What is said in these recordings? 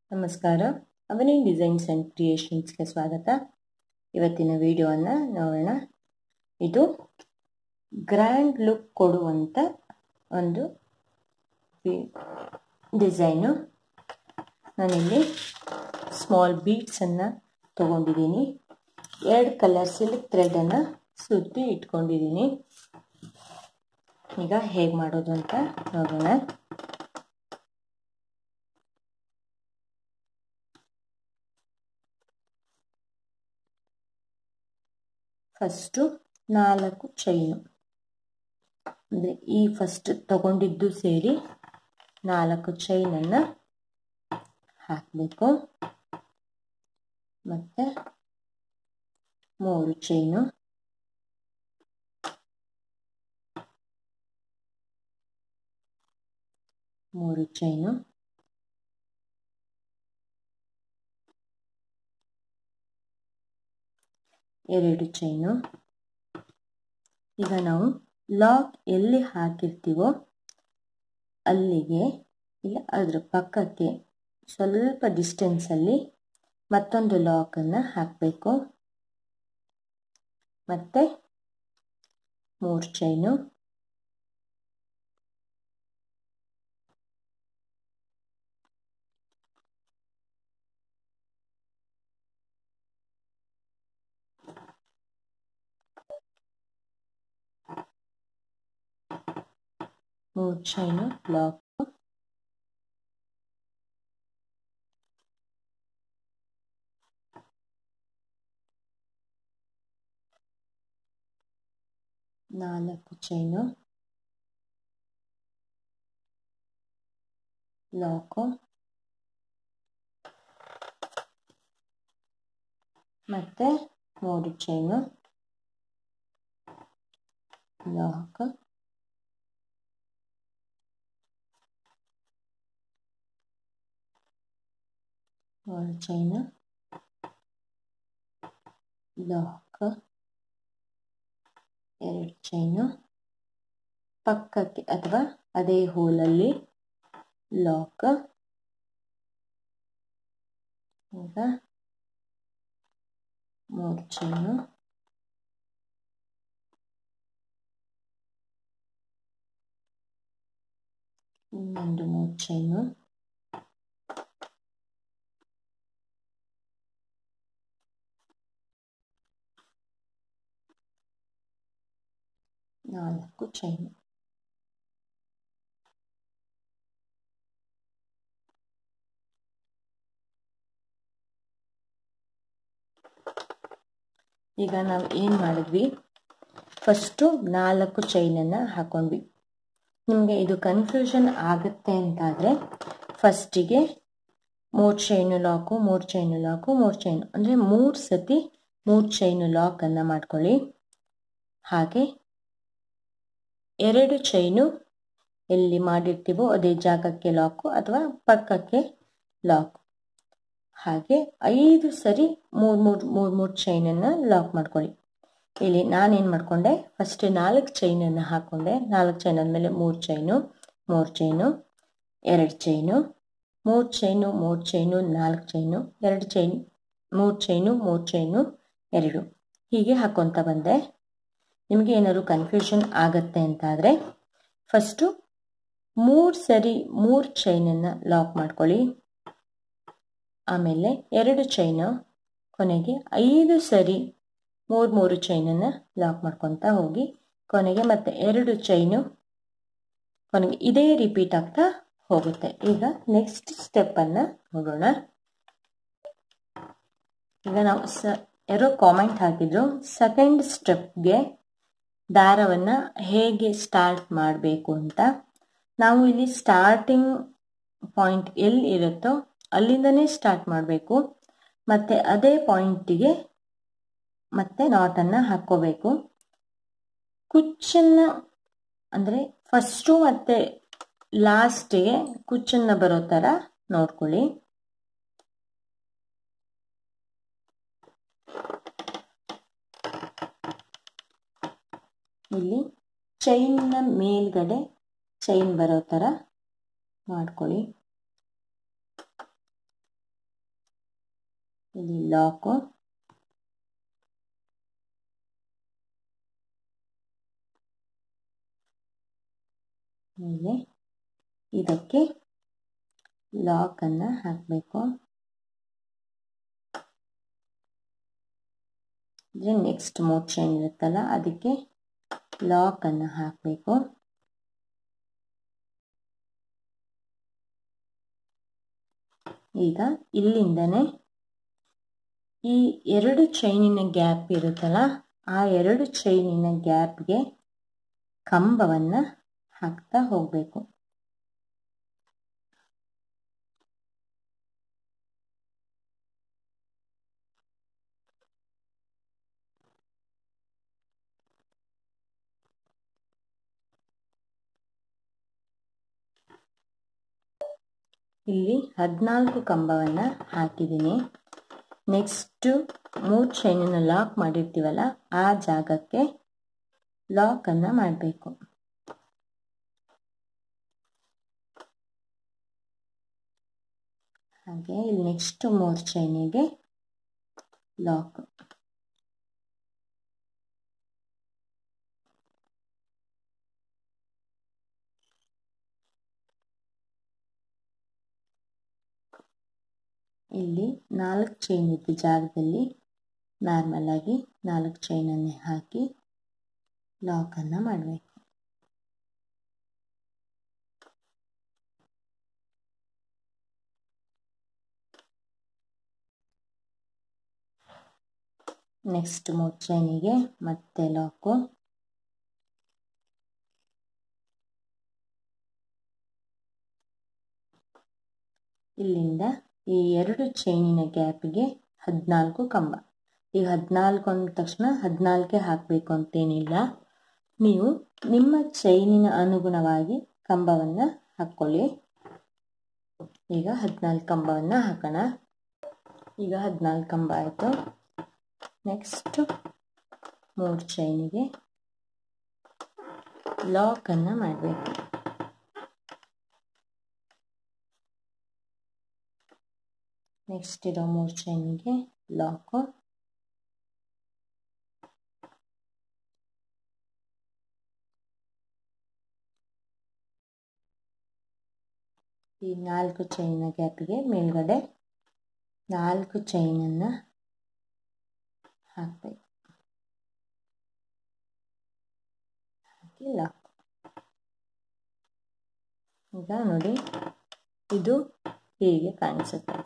ನಮಸ್ಕಾರ ಅವನಿ designs and ಕ್ರಿಯೇಷನ್ಸ್ಗೆ ಸ್ವಾಗತ ಇವತ್ತಿನ ವಿಡಿಯೋವನ್ನು ನೋಡೋಣ ಇದು ಗ್ರ್ಯಾಂಡ್ ಲುಕ್ ಕೊಡುವಂಥ ಒಂದು ಡಿಸೈನು ನಾನಿಲ್ಲಿ ಸ್ಮಾಲ್ ಬೀಡ್ಸನ್ನು ತೊಗೊಂಡಿದ್ದೀನಿ ಎರಡು ಕಲರ್ ಸಿಲ್ಕ್ ಥ್ರೆಡನ್ನು ಸುತ್ತಿ ಇಟ್ಕೊಂಡಿದ್ದೀನಿ ಈಗ ಹೇಗೆ ಮಾಡೋದು ಅಂತ ನೋಡೋಣ ಫಸ್ಟು ನಾಲ್ಕು ಚೈನು ಅಂದರೆ ಈ ಫಸ್ಟ್ ತಗೊಂಡಿದ್ದು ಸೇರಿ ನಾಲ್ಕು ಚೈನನ್ನು ಹಾಕಬೇಕು ಮತ್ತು ಮೂರು ಚೈನು ಮೂರು ಚೈನು ಎರಡು ಚೈನು ಈಗ ನಾವು ಲಾಕ್ ಎಲ್ಲಿ ಹಾಕಿರ್ತೀವೋ ಅಲ್ಲಿಗೆ ಇಲ್ಲ ಅದರ ಪಕ್ಕಕ್ಕೆ ಸ್ವಲ್ಪ ಡಿಸ್ಟೆನ್ಸಲ್ಲಿ ಮತ್ತೊಂದು ಲಾಕನ್ನು ಹಾಕಬೇಕು ಮತ್ತು ಮೂರು ಚೈನು ಮೂರು ಚೈನು ಲಾಕ್ ನಾಲ್ಕು ಚೈನು ಲಾಕು ಮತ್ತು ಮೂರು ಚೈನು ಲಾಕ್ ಮೂರು ಚೈನು ಲಾಕ್ ಎರಡು ಚೈನು ಪಕ್ಕಕ್ಕೆ ಅಥವಾ ಅದೇ ಹೋಲಲ್ಲಿ ಲಾಕ್ ಈಗ ಮೂರು ಚೈನು ಇನ್ನೊಂದು ಮೂರು ಚೈನು ನಾಲ್ಕು ಚೈನು ಈಗ ನಾವು ಏನು ಮಾಡಿದ್ವಿ ಫಸ್ಟು ನಾಲ್ಕು ಚೈನನ್ನು ಹಾಕೊಂಡ್ವಿ ನಿಮಗೆ ಇದು ಕನ್ಫ್ಯೂಷನ್ ಆಗುತ್ತೆ ಅಂತಾದರೆ ಫಸ್ಟಿಗೆ ಮೂರು ಚೈನು ಲಾಕು ಮೂರು ಚೈನು ಲಾಕು ಮೂರು ಚೈನು ಅಂದರೆ ಮೂರು ಸತಿ ಮೂರು ಚೈನು ಲಾಕನ್ನು ಮಾಡ್ಕೊಳ್ಳಿ ಹಾಗೆ ಎರಡು ಚೈನು ಎಲ್ಲಿ ಮಾಡಿರ್ತೀವೋ ಅದೇ ಜಾಗಕ್ಕೆ ಲಾಕು ಅಥವಾ ಪಕ್ಕಕ್ಕೆ ಲಾಕ್ ಹಾಗೆ ಐದು ಸರಿ ಮೂರು ಮೂರು ಮೂರು ಮೂರು ಚೈನನ್ನು ಲಾಕ್ ಮಾಡ್ಕೊಳ್ಳಿ ಇಲ್ಲಿ ನಾನೇನು ಮಾಡಿಕೊಂಡೆ ಫಸ್ಟ್ ನಾಲ್ಕು ಚೈನನ್ನು ಹಾಕ್ಕೊಂಡೆ ನಾಲ್ಕು ಚೈನ್ ಆದಮೇಲೆ ಮೂರು ಚೈನು ಮೂರು ಚೈನು ಎರಡು ಚೈನು ಮೂರು ಚೈನು ಮೂರು ಚೈನು ನಾಲ್ಕು ಚೈನು ಎರಡು ಚೈನ್ ಮೂರು ಚೈನು ಮೂರು ಚೈನು ಎರಡು ಹೀಗೆ ಹಾಕ್ಕೊತ ಬಂದೆ ನಿಮಗೆ ಏನಾದ್ರು ಕನ್ಫ್ಯೂಷನ್ ಆಗತ್ತೆ ಅಂತಾದರೆ ಫಸ್ಟು ಮೂರು ಸರಿ ಮೂರು ಚೈನನ್ನು ಲಾಕ್ ಮಾಡ್ಕೊಳ್ಳಿ ಆಮೇಲೆ ಎರಡು ಚೈನು ಕೊನೆಗೆ ಐದು ಸರಿ ಮೂರು ಮೂರು ಚೈನನ್ನು ಲಾಕ್ ಮಾಡ್ಕೊತಾ ಹೋಗಿ ಕೊನೆಗೆ ಮತ್ತೆ ಎರಡು ಚೈನು ಕೊನೆಗೆ ಇದೇ ರಿಪೀಟ್ ಆಗ್ತಾ ಹೋಗುತ್ತೆ ಈಗ ನೆಕ್ಸ್ಟ್ ಸ್ಟೆಪ್ಪನ್ನು ನೋಡೋಣ ಈಗ ನಾವು ಸ ಯಾರೋ ಕಾಮೆಂಟ್ ಹಾಕಿದ್ರು ಸೆಕೆಂಡ್ ಸ್ಟೆಪ್ಗೆ ದಾರವನ್ನು ಹೇಗೆ ಸ್ಟಾರ್ಟ್ ಮಾಡಬೇಕು ಅಂತ ನಾವು ಇಲ್ಲಿ ಸ್ಟಾರ್ಟಿಂಗ್ ಪಾಯಿಂಟ್ ಎಲ್ಲಿ ಇರುತ್ತೋ ಅಲ್ಲಿಂದನೇ ಸ್ಟಾರ್ಟ್ ಮಾಡಬೇಕು ಮತ್ತು ಅದೇ ಪಾಯಿಂಟಿಗೆ ಮತ್ತೆ ನಾಟನ್ನು ಹಾಕ್ಕೋಬೇಕು ಕುಚ್ಚನ್ನು ಅಂದರೆ ಫಸ್ಟು ಮತ್ತು ಲಾಸ್ಟಿಗೆ ಕುಚ್ಚನ್ನು ಬರೋ ಥರ ನೋಡ್ಕೊಳ್ಳಿ ಇಲ್ಲಿ ಚೈನ್ನ ಮೇಲ್ಗಡೆ ಚೈನ್ ಬರೋ ಥರ ಮಾಡ್ಕೊಳ್ಳಿ ಇಲ್ಲಿ ಲಾಕು ಮೇಲೆ ಇದಕ್ಕೆ ಲಾಕನ್ನು ಹಾಕಬೇಕು ಅಂದರೆ ನೆಕ್ಸ್ಟ್ ಮೋಟ್ ಚೈನ್ ಇರುತ್ತಲ್ಲ ಅದಕ್ಕೆ ಲಾಕನ್ನು ಹಾಕಬೇಕು ಈಗ ಇಲ್ಲಿಂದನೇ ಈ ಎರಡು ಚೈನಿನ ಗ್ಯಾಪ್ ಇರುತ್ತಲ್ಲ ಆ ಎರಡು ಚೈನಿನ ಗ್ಯಾಪ್ಗೆ ಕಂಬವನ್ನು ಹಾಕ್ತಾ ಹೋಗಬೇಕು ಇಲ್ಲಿ ಹದಿನಾಲ್ಕು ಕಂಬವನ್ನು ಹಾಕಿದ್ದೀನಿ ನೆಕ್ಸ್ಟು ಮೂರು ಚೈನನ್ನು ಲಾಕ್ ಮಾಡಿರ್ತೀವಲ್ಲ ಆ ಜಾಗಕ್ಕೆ ಲಾಕನ್ನು ಮಾಡಬೇಕು ಹಾಗೆ ಇಲ್ಲಿ ನೆಕ್ಸ್ಟ್ ಮೂರು ಚೈನಿಗೆ ಲಾಕ್ ಇಲ್ಲಿ ನಾಲ್ಕು ಚೈನ್ ಇದ್ದ ಜಾಗದಲ್ಲಿ ನಾರ್ಮಲ್ ಆಗಿ ನಾಲ್ಕು ಚೈನನ್ನೇ ಹಾಕಿ ಲಾಕನ್ನು ಮಾಡಬೇಕು ನೆಕ್ಸ್ಟ್ ಮೂರು ಚೈನಿಗೆ ಮತ್ತೆ ಲಾಕು ಇಲ್ಲಿಂದ ಈ ಎರಡು ಚೈನಿನ ಗ್ಯಾಪಿಗೆ ಹದಿನಾಲ್ಕು ಕಂಬ ಈಗ ಹದಿನಾಲ್ಕು ಅಂದ ತಕ್ಷಣ ಹದಿನಾಲ್ಕೇ ಹಾಕಬೇಕು ಅಂತೇನಿಲ್ಲ ನೀವು ನಿಮ್ಮ ಚೈನಿನ ಅನುಗುಣವಾಗಿ ಕಂಬವನ್ನು ಹಾಕ್ಕೊಳ್ಳಿ ಈಗ ಹದಿನಾಲ್ಕು ಕಂಬವನ್ನು ಹಾಕೋಣ ಈಗ ಹದಿನಾಲ್ಕು ಕಂಬ ಆಯಿತು ನೆಕ್ಸ್ಟ್ ಮೂರು ಚೈನಿಗೆ ಲಾಕನ್ನು ಮಾಡಬೇಕು ನೆಕ್ಸ್ಟ್ ಇರೋ ಮೂರು ಚೈನಿಗೆ ಲಾಕು ಈ ನಾಲ್ಕು ಚೈನ ಗ್ಯಾಪಿಗೆ ಮೇಲ್ಗಡೆ ನಾಲ್ಕು ಚೈನನ್ನು ಹಾಕಬೇಕು ಹಾಕಿ ಲಾಕ್ ಈಗ ನೋಡಿ ಇದು ಹೀಗೆ ಕಾಣಿಸುತ್ತೆ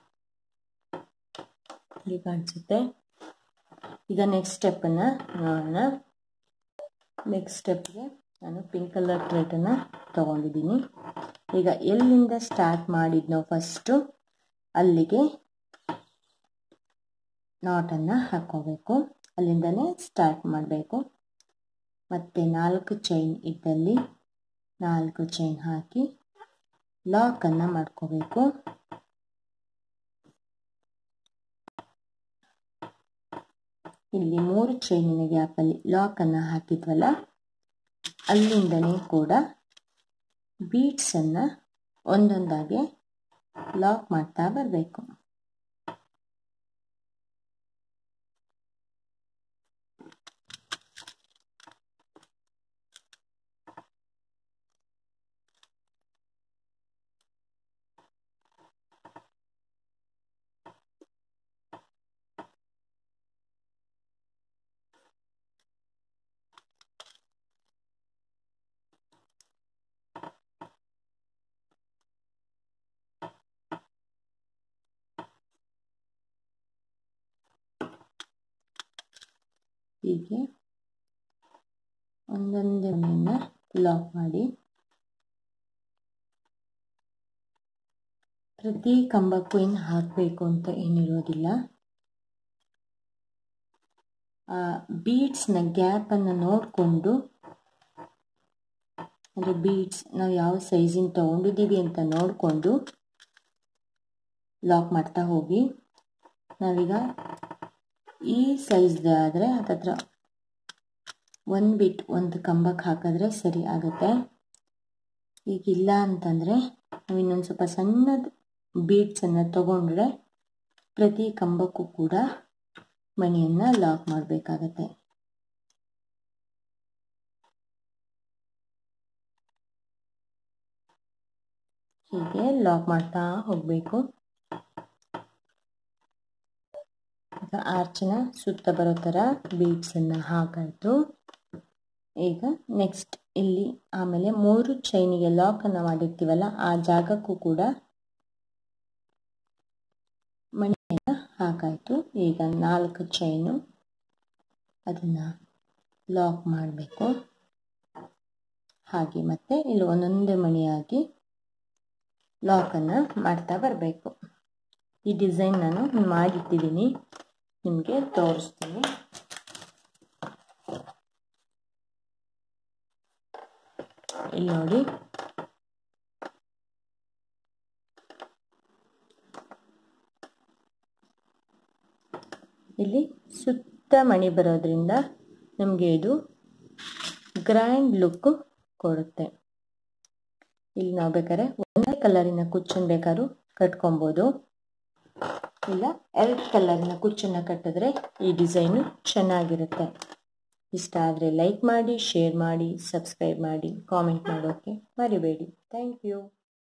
ಹೀಗೆ ಕಾಣಿಸುತ್ತೆ ಈಗ ನೆಕ್ಸ್ಟ್ ಸ್ಟೆಪ್ಪನ್ನು ನೋಡೋಣ ನೆಕ್ಸ್ಟ್ ಸ್ಟೆಪ್ಗೆ ನಾನು ಪಿಂಕ್ ಕಲರ್ ಥ್ರೆಡನ್ನು ತೊಗೊಂಡಿದ್ದೀನಿ ಈಗ ಎಲ್ಲಿಂದ ಸ್ಟಾರ್ಟ್ ಮಾಡಿದ್ನೋ ಫಸ್ಟು ಅಲ್ಲಿಗೆ ನಾಟನ್ನು ಹಾಕ್ಕೋಬೇಕು ಅಲ್ಲಿಂದನೇ ಸ್ಟಾರ್ಟ್ ಮಾಡಬೇಕು ಮತ್ತು ನಾಲ್ಕು ಚೈನ್ ಇದ್ದಲ್ಲಿ ನಾಲ್ಕು ಚೈನ್ ಹಾಕಿ ಲಾಕನ್ನು ಮಾಡ್ಕೋಬೇಕು ಇಲ್ಲಿ ಮೂರು ಚೈನಿನ ಗ್ಯಾಪಲ್ಲಿ ಲಾಕನ್ನು ಹಾಕಿದ್ವಲ್ಲ ಅಲ್ಲಿಂದನೇ ಕೂಡ ಬೀಡ್ಸನ್ನು ಒಂದೊಂದಾಗಿ ಲಾಕ್ ಮಾಡ್ತಾ ಬರಬೇಕು ಹೀಗೆ ಒಂದೊಂದೇ ಒಂದನ್ನು ಲಾಕ್ ಮಾಡಿ ಪ್ರತಿ ಕಂಬಕ್ಕೂ ಏನು ಹಾಕಬೇಕು ಅಂತ ಏನಿರೋದಿಲ್ಲ ಆ ಬೀಡ್ಸ್ನ ಗ್ಯಾಪನ್ನು ನೋಡಿಕೊಂಡು ಅಂದರೆ ಬೀಡ್ಸ್ ನಾವು ಯಾವ ಸೈಜಿನ ತೊಗೊಂಡಿದ್ದೀವಿ ಅಂತ ನೋಡಿಕೊಂಡು ಲಾಕ್ ಮಾಡ್ತಾ ಹೋಗಿ ನಾವೀಗ ಈ ಸೈಜ್ದಾದರೆ ಹತ್ತತ್ರ ಒಂದು ಬಿಟ್ ಒಂದು ಕಂಬಕ್ಕೆ ಹಾಕಿದ್ರೆ ಸರಿ ಆಗುತ್ತೆ ಈಗ ಇಲ್ಲ ಅಂತಂದರೆ ನಾವು ಇನ್ನೊಂದು ಸ್ವಲ್ಪ ಸಣ್ಣದು ಬೀಡ್ಸನ್ನು ತಗೊಂಡ್ರೆ ಪ್ರತಿ ಕಂಬಕ್ಕೂ ಕೂಡ ಮಣಿಯನ್ನು ಲಾಕ್ ಮಾಡಬೇಕಾಗತ್ತೆ ಹೀಗೆ ಲಾಕ್ ಮಾಡ್ತಾ ಹೋಗಬೇಕು ಈಗ ಆರ್ಚನ ಸುತ್ತ ಬರೋ ಥರ ಬೀಡ್ಸನ್ನು ಹಾಕಾಯಿತು ಈಗ ನೆಕ್ಸ್ಟ್ ಇಲ್ಲಿ ಆಮೇಲೆ ಮೂರು ಚೈನಿಗೆ ಲಾಕನ್ನು ಮಾಡಿರ್ತೀವಲ್ಲ ಆ ಜಾಗಕ್ಕೂ ಕೂಡ ಮಣಿಯನ್ನು ಹಾಕಾಯಿತು ಈಗ ನಾಲ್ಕು ಚೈನು ಅದನ್ನು ಲಾಕ್ ಮಾಡಬೇಕು ಹಾಗೆ ಮತ್ತೆ ಇಲ್ಲಿ ಒಂದೊಂದೇ ಮಣಿಯಾಗಿ ಲಾಕನ್ನು ಮಾಡ್ತಾ ಬರಬೇಕು ಈ ಡಿಸೈನ್ ನಾನು ಮಾಡಿಟ್ಟಿದ್ದೀನಿ ನಿಮಗೆ ತೋರಿಸ್ತೀನಿ ಇಲ್ಲಿ ನೋಡಿ ಇಲ್ಲಿ ಸುತ್ತ ಮಣಿ ಬರೋದ್ರಿಂದ ನಮಗೆ ಇದು ಗ್ರ್ಯಾಂಡ್ ಲುಕ್ ಕೊಡುತ್ತೆ ಇಲ್ಲಿ ನಾವು ಬೇಕಾದ್ರೆ ಒಂದೇ ಕಲರಿನ ಕುಚ್ಚನ್ನು ಬೇಕಾದ್ರೂ ಕಟ್ಕೊಬೋದು ಇಲ್ಲ ಎರಡು ಕಲರಿನ ಕುಚ್ಚನ್ನು ಕಟ್ಟಿದ್ರೆ ಈ ಡಿಸೈನು ಚೆನ್ನಾಗಿರುತ್ತೆ ಇಷ್ಟ ಆದರೆ ಲೈಕ್ ಮಾಡಿ ಶೇರ್ ಮಾಡಿ ಸಬ್ಸ್ಕ್ರೈಬ್ ಮಾಡಿ ಕಾಮೆಂಟ್ ಮಾಡೋಕ್ಕೆ ಮರಿಬೇಡಿ ಥ್ಯಾಂಕ್ ಯು